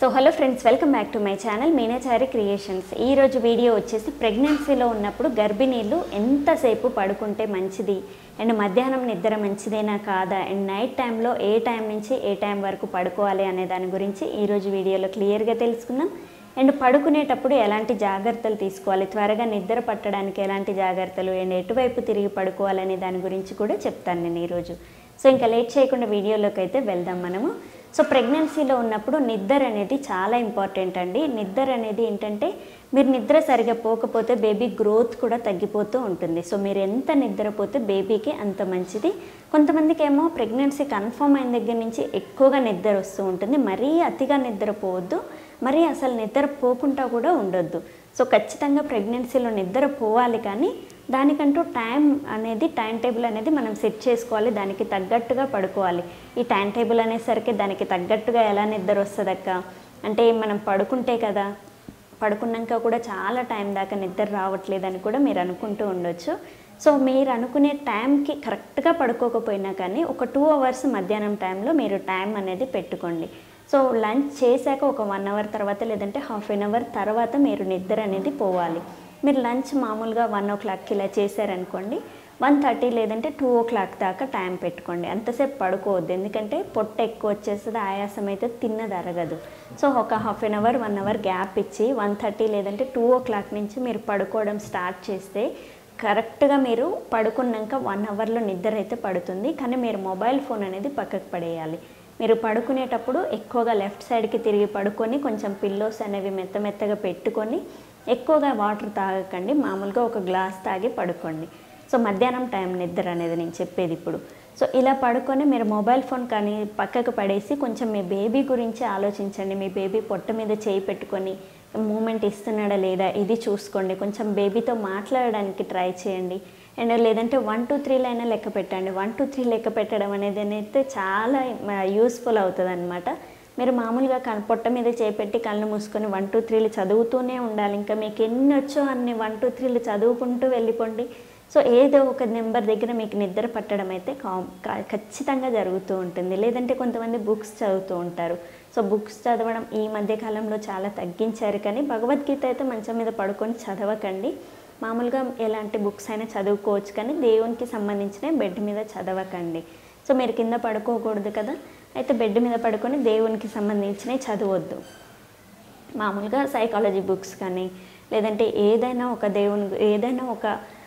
so hello friends welcome back to my channel Meenachari creations ఈ రోజు video వచ్చేసి ప్రెగ్నెన్సీలో ఉన్నప్పుడు గర్భిణీలు ఎంతసేపు పడుకుంటే మంచిది అండ్ మధ్యాహ్నం నిద్ర మంచిదేనా కాదా అండ్ నైట్ టైంలో ఏ టైం నుంచి ఏ టైం వరకు పడుకోవాలి అనే దాని గురించి ఈరోజు వీడియోలో క్లియర్గా తెలుసుకుందాం అండ్ పడుకునేటప్పుడు ఎలాంటి జాగ్రత్తలు తీసుకోవాలి త్వరగా నిద్ర పట్టడానికి ఎలాంటి జాగ్రత్తలు అండ్ ఎటువైపు తిరిగి పడుకోవాలనే దాని గురించి కూడా చెప్తాను నేను ఈరోజు సో ఇంకా లేట్ చేయకుండా వీడియోలోకి అయితే వెళ్దాం మనము సో ప్రెగ్నెన్సీలో ఉన్నప్పుడు నిద్ర అనేది చాలా ఇంపార్టెంట్ అండి నిద్ర అనేది ఏంటంటే మీరు నిద్ర సరిగా పోకపోతే బేబీ గ్రోత్ కూడా తగ్గిపోతూ ఉంటుంది సో మీరు ఎంత నిద్రపోతే బేబీకి అంత మంచిది కొంతమందికి ఏమో ప్రెగ్నెన్సీ కన్ఫర్మ్ అయిన దగ్గర నుంచి ఎక్కువగా నిద్ర వస్తూ ఉంటుంది మరీ అతిగా నిద్రపోవద్దు మరీ అసలు నిద్ర పోకుండా కూడా ఉండొద్దు సో ఖచ్చితంగా ప్రెగ్నెన్సీలో నిద్ర పోవాలి కానీ దానికంటూ టైం అనేది టైం టేబుల్ అనేది మనం సెట్ చేసుకోవాలి దానికి తగ్గట్టుగా పడుకోవాలి ఈ టైం టేబుల్ అనేసరికి దానికి తగ్గట్టుగా ఎలా నిద్ర వస్తుందక్క అంటే మనం పడుకుంటే కదా పడుకున్నాక కూడా చాలా టైం దాకా నిద్ర రావట్లేదని కూడా మీరు అనుకుంటూ ఉండొచ్చు సో మీరు అనుకునే టైంకి కరెక్ట్గా పడుకోకపోయినా కానీ ఒక టూ అవర్స్ మధ్యాహ్నం టైంలో మీరు టైం అనేది పెట్టుకోండి సో లంచ్ చేశాక ఒక వన్ అవర్ తర్వాత లేదంటే హాఫ్ అన్ అవర్ తర్వాత మీరు నిద్ర అనేది పోవాలి మీరు లంచ్ మామూలుగా వన్ ఓ క్లాక్కి ఇలా చేశారనుకోండి వన్ థర్టీ లేదంటే టూ ఓ క్లాక్ దాకా టైం పెట్టుకోండి అంతసేపు పడుకోవద్దు ఎందుకంటే పొట్ట ఎక్కువ వచ్చేస్తుంది ఆయాసం అయితే తిన్నది అరగదు సో ఒక half an hour one hour gap ఇచ్చి వన్ థర్టీ లేదంటే టూ ఓ క్లాక్ నుంచి మీరు పడుకోవడం స్టార్ట్ చేస్తే కరెక్ట్గా మీరు పడుకున్నాక వన్ అవర్లో నిద్ర అయితే పడుతుంది కానీ మీరు మొబైల్ ఫోన్ అనేది పక్కకు పడేయాలి మీరు పడుకునేటప్పుడు ఎక్కువగా లెఫ్ట్ సైడ్కి తిరిగి పడుకొని కొంచెం పిల్లోస్ అనేవి మెత్త మెత్తగా పెట్టుకొని ఎక్కువగా వాటర్ తాగకండి మామూలుగా ఒక గ్లాస్ తాగి పడుకోండి సో మధ్యాహ్నం టైం నిద్ర అనేది నేను చెప్పేది ఇప్పుడు సో ఇలా పడుకొని మీరు మొబైల్ ఫోన్ కానీ పక్కకు పడేసి కొంచెం మీ బేబీ గురించి ఆలోచించండి మీ బేబీ పొట్ట మీద చేయి పెట్టుకొని మూమెంట్ ఇస్తున్నాడా లేదా ఇది చూసుకోండి కొంచెం బేబీతో మాట్లాడడానికి ట్రై చేయండి అండ్ లేదంటే వన్ టూ త్రీలో అయినా లెక్క పెట్టండి వన్ టూ త్రీ లెక్క పెట్టడం అనేది అయితే చాలా యూస్ఫుల్ అవుతుంది అనమాట మీరు మామూలుగా కన్ పొట్ట మీద చేపెట్టి కళ్ళు మూసుకొని వన్ టూ త్రీలు చదువుతూనే ఉండాలి ఇంకా మీకు ఎన్ని వచ్చో అన్ని వన్ టూ త్రీలు చదువుకుంటూ వెళ్ళిపోండి సో ఏదో ఒక నెంబర్ దగ్గర మీకు నిద్ర పట్టడం అయితే కా ఖచ్చితంగా జరుగుతూ ఉంటుంది లేదంటే కొంతమంది బుక్స్ చదువుతూ ఉంటారు సో బుక్స్ చదవడం ఈ మధ్య కాలంలో చాలా తగ్గించారు కానీ భగవద్గీత అయితే మంచం మీద పడుకొని చదవకండి మామూలుగా ఎలాంటి బుక్స్ అయినా చదువుకోవచ్చు కానీ దేవునికి సంబంధించిన బెడ్ మీద చదవకండి సో మీరు కింద పడుకోకూడదు కదా అయితే బెడ్ మీద పడుకొని దేవునికి సంబంధించినవి చదవద్దు మామూలుగా సైకాలజీ బుక్స్ కానీ లేదంటే ఏదైనా ఒక దేవుని ఏదైనా ఒక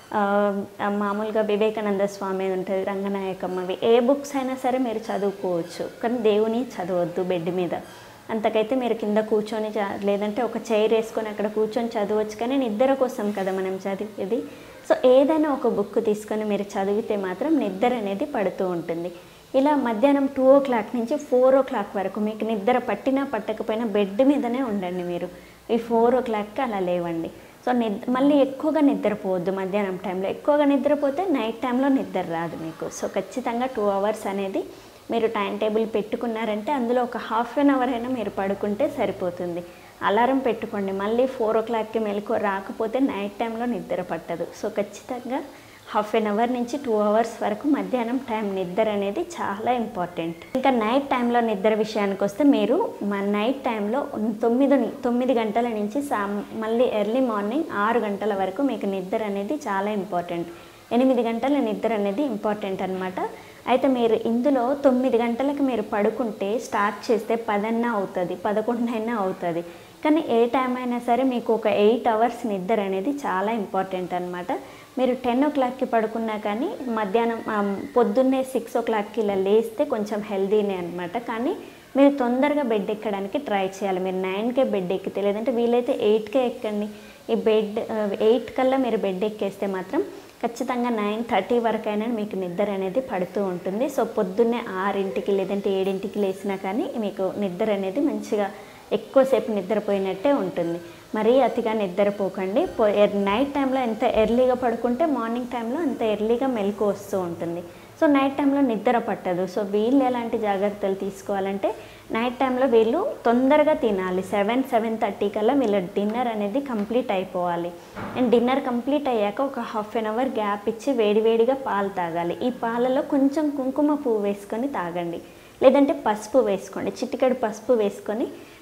మామూలుగా వివేకానంద స్వామి ఉంటుంది రంగనాయకమ్మవి ఏ బుక్స్ అయినా సరే మీరు చదువుకోవచ్చు కానీ దేవుని చదవద్దు బెడ్ మీద అంతకైతే మీరు కింద కూర్చొని లేదంటే ఒక చైర్ వేసుకొని అక్కడ కూర్చొని చదవచ్చు కానీ నిద్ర కోసం కదా మనం చదివేది సో ఏదైనా ఒక బుక్ తీసుకొని మీరు చదివితే మాత్రం నిద్ర అనేది పడుతూ ఉంటుంది ఇలా మధ్యాహ్నం టూ ఓ క్లాక్ నుంచి ఫోర్ ఓ క్లాక్ వరకు మీకు నిద్ర పట్టినా పట్టకపోయినా బెడ్ మీదనే ఉండండి మీరు ఈ ఫోర్ ఓ క్లాక్కి అలా లేవండి సో నిద్ర మళ్ళీ ఎక్కువగా నిద్రపోవద్దు మధ్యాహ్నం టైంలో ఎక్కువగా నిద్రపోతే నైట్ టైంలో నిద్ర రాదు మీకు సో ఖచ్చితంగా టూ అవర్స్ అనేది మీరు టైం టేబుల్ పెట్టుకున్నారంటే అందులో ఒక హాఫ్ అన్ అవర్ అయినా మీరు పడుకుంటే సరిపోతుంది అలారం పెట్టుకోండి మళ్ళీ ఫోర్ ఓ క్లాక్కి మెలకు రాకపోతే నైట్ టైంలో నిద్ర పట్టదు సో ఖచ్చితంగా హాఫ్ అన్ అవర్ నుంచి టూ అవర్స్ వరకు మధ్యాహ్నం టైం నిద్ర అనేది చాలా ఇంపార్టెంట్ ఇంకా నైట్ టైంలో నిద్ర విషయానికి వస్తే మీరు మా నైట్ టైంలో తొమ్మిది తొమ్మిది గంటల నుంచి సా మళ్ళీ ఎర్లీ మార్నింగ్ ఆరు గంటల వరకు మీకు నిద్ర అనేది చాలా ఇంపార్టెంట్ ఎనిమిది గంటల నిద్ర అనేది ఇంపార్టెంట్ అనమాట అయితే మీరు ఇందులో తొమ్మిది గంటలకు మీరు పడుకుంటే స్టార్ట్ చేస్తే పదన్నా అవుతుంది పదకొండైనా అవుతుంది కానీ ఏ టైం అయినా సరే మీకు ఒక ఎయిట్ అవర్స్ నిద్ర అనేది చాలా ఇంపార్టెంట్ అనమాట మీరు టెన్ ఓ క్లాక్కి పడుకున్నా కానీ మధ్యాహ్నం పొద్దున్నే సిక్స్ ఓ క్లాక్కి ఇలా లేస్తే కొంచెం హెల్దీనే అనమాట కానీ మీరు తొందరగా బెడ్ ఎక్కడానికి ట్రై చేయాలి మీరు నైన్కే బెడ్ ఎక్కితే లేదంటే వీలైతే ఎయిట్కే ఎక్కండి ఈ బెడ్ ఎయిట్ కల్లా మీరు బెడ్ ఎక్కేస్తే మాత్రం ఖచ్చితంగా నైన్ థర్టీ వరకైనా మీకు నిద్ర అనేది పడుతూ ఉంటుంది సో పొద్దున్నే ఆరింటికి లేదంటే ఏడింటికి లేసినా కానీ మీకు నిద్ర అనేది మంచిగా ఎక్కువసేపు నిద్రపోయినట్టే ఉంటుంది మరీ అతిగా నిద్రపోకండి నైట్ టైంలో ఎంత ఎర్లీగా పడుకుంటే మార్నింగ్ టైంలో అంత ఎర్లీగా మెలకు వస్తూ ఉంటుంది సో నైట్ టైంలో నిద్ర పట్టదు సో వీళ్ళు ఎలాంటి జాగ్రత్తలు తీసుకోవాలంటే నైట్ టైంలో వీళ్ళు తొందరగా తినాలి సెవెన్ సెవెన్ థర్టీ కల్లా వీళ్ళ డిన్నర్ అనేది కంప్లీట్ అయిపోవాలి అండ్ డిన్నర్ కంప్లీట్ అయ్యాక ఒక హాఫ్ అన్ అవర్ గ్యాప్ ఇచ్చి వేడివేడిగా పాలు తాగాలి ఈ పాలలో కొంచెం కుంకుమ పువ్వు వేసుకొని తాగండి లేదంటే పసుపు వేసుకోండి చిటికెడు పసుపు వేసుకొని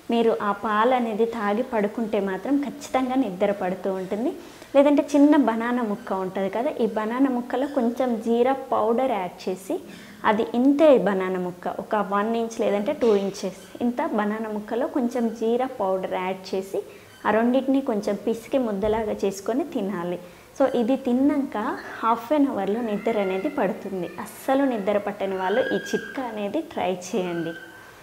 మీరు ఆ పాలు అనేది తాగి పడుకుంటే మాత్రం ఖచ్చితంగా నిద్ర పడుతూ ఉంటుంది లేదంటే చిన్న బనానా ముక్క ఉంటుంది కదా ఈ బనానా ముక్కలో కొంచెం జీరా పౌడర్ యాడ్ చేసి అది ఇంతే బనానా ముక్క ఒక వన్ ఇంచ్ లేదంటే టూ ఇంచెస్ ఇంత బనానా ముక్కలో కొంచెం జీరా పౌడర్ యాడ్ చేసి ఆ రెండింటిని కొంచెం పిసికి ముద్దలాగా చేసుకొని తినాలి సో ఇది తిన్నాక హాఫ్ అన్ అవర్లో నిద్ర అనేది పడుతుంది అస్సలు నిద్ర పట్టని వాళ్ళు ఈ చిట్కా అనేది ట్రై చేయండి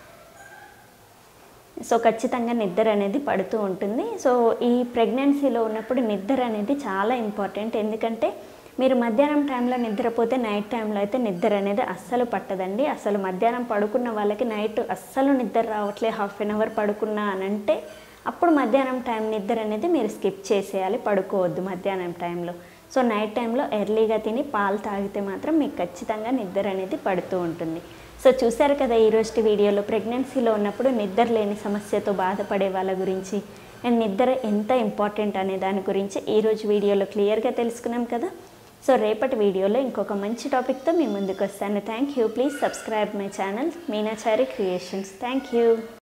సో ఖచ్చితంగా నిద్ర అనేది పడుతూ ఉంటుంది సో ఈ ప్రెగ్నెన్సీలో ఉన్నప్పుడు నిద్ర అనేది చాలా ఇంపార్టెంట్ ఎందుకంటే మీరు మధ్యాహ్నం టైంలో నిద్రపోతే నైట్ టైంలో అయితే నిద్ర అనేది అస్సలు పట్టదండి అసలు మధ్యాహ్నం పడుకున్న వాళ్ళకి నైట్ అస్సలు నిద్ర రావట్లే హాఫ్ అన్ అవర్ పడుకున్నా అని అంటే అప్పుడు మధ్యాహ్నం టైం నిద్ర అనేది మీరు స్కిప్ చేసేయాలి పడుకోవద్దు మధ్యాహ్నం టైంలో సో నైట్ టైంలో ఎర్లీగా తిని పాలు తాగితే మాత్రం మీకు ఖచ్చితంగా నిద్ర అనేది పడుతూ ఉంటుంది సో చూశారు కదా ఈరోజు వీడియోలో ప్రెగ్నెన్సీలో ఉన్నప్పుడు నిద్ర లేని సమస్యతో బాధపడే వాళ్ళ గురించి అండ్ నిద్ర ఎంత ఇంపార్టెంట్ అనే దాని గురించి ఈరోజు వీడియోలో క్లియర్గా తెలుసుకున్నాం కదా సో రేపటి వీడియోలో ఇంకొక మంచి టాపిక్తో మీ ముందుకు వస్తాను thank you please subscribe my channel Meenachari creations thank you